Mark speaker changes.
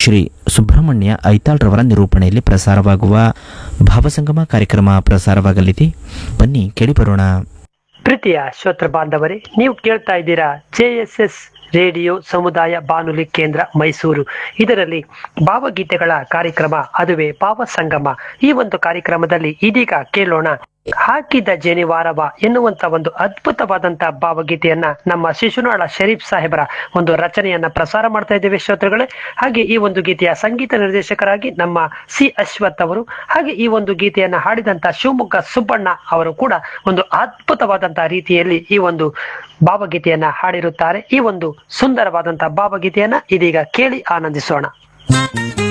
Speaker 1: ಶ್ರೀ ಸುಬ್ರಹ್ಮಣ್ಯ ಐತಾಳ್ರವರ ನಿರೂಪಣೆಯಲ್ಲಿ ಪ್ರಸಾರವಾಗುವ ಭಾವಸಂಗಮ ಕಾರ್ಯಕ್ರಮ ಪ್ರಸಾರವಾಗಲಿದೆ ಬನ್ನಿ ಕೇಳಿಬರೋಣ
Speaker 2: ಪ್ರೀತಿಯ ಶ್ರೋತೃ ಬಾಂಧವರೇ ನೀವು ಕೇಳ್ತಾ ಇದ್ದೀರಾ ಜೆಎಸ್ಎಸ್ ರೇಡಿಯೋ ಸಮುದಾಯ ಬಾನುಲಿ ಕೇಂದ್ರ ಮೈಸೂರು ಇದರಲ್ಲಿ ಭಾವಗೀತೆಗಳ ಕಾರ್ಯಕ್ರಮ ಅದುವೇ ಭಾವ ಸಂಗಮ ಈ ಒಂದು ಕಾರ್ಯಕ್ರಮದಲ್ಲಿ ಇದೀಗ ಕೇಳೋಣ ಹಾಕಿದ ಜನಿವಾರವ ಎನ್ನುವಂತ ಒಂದು ಅದ್ಭುತವಾದಂತ ಭಾವಗೀತೆಯನ್ನ ನಮ್ಮ ಶಿಶುನಾಳ ಶರೀಫ್ ಸಾಹೇಬರ ಒಂದು ರಚನೆಯನ್ನ ಪ್ರಸಾರ ಮಾಡ್ತಾ ಇದ್ದೇವೆ ಶ್ರೋತೃಗಳೇ ಹಾಗೆ ಈ ಒಂದು ಗೀತೆಯ ಸಂಗೀತ ನಿರ್ದೇಶಕರಾಗಿ ನಮ್ಮ ಸಿ ಅಶ್ವಥ್ ಅವರು ಹಾಗೆ ಈ ಒಂದು ಗೀತೆಯನ್ನ ಹಾಡಿದಂತ ಶಿವಮೊಗ್ಗ ಸುಬ್ಬಣ್ಣ ಅವರು ಕೂಡ ಒಂದು ಅದ್ಭುತವಾದಂತಹ ರೀತಿಯಲ್ಲಿ ಈ ಒಂದು ಭಾವಗೀತೆಯನ್ನ ಹಾಡಿರುತ್ತಾರೆ ಈ ಒಂದು ಸುಂದರವಾದಂತಹ ಭಾವಗೀತೆಯನ್ನ ಇದೀಗ ಕೇಳಿ ಆನಂದಿಸೋಣ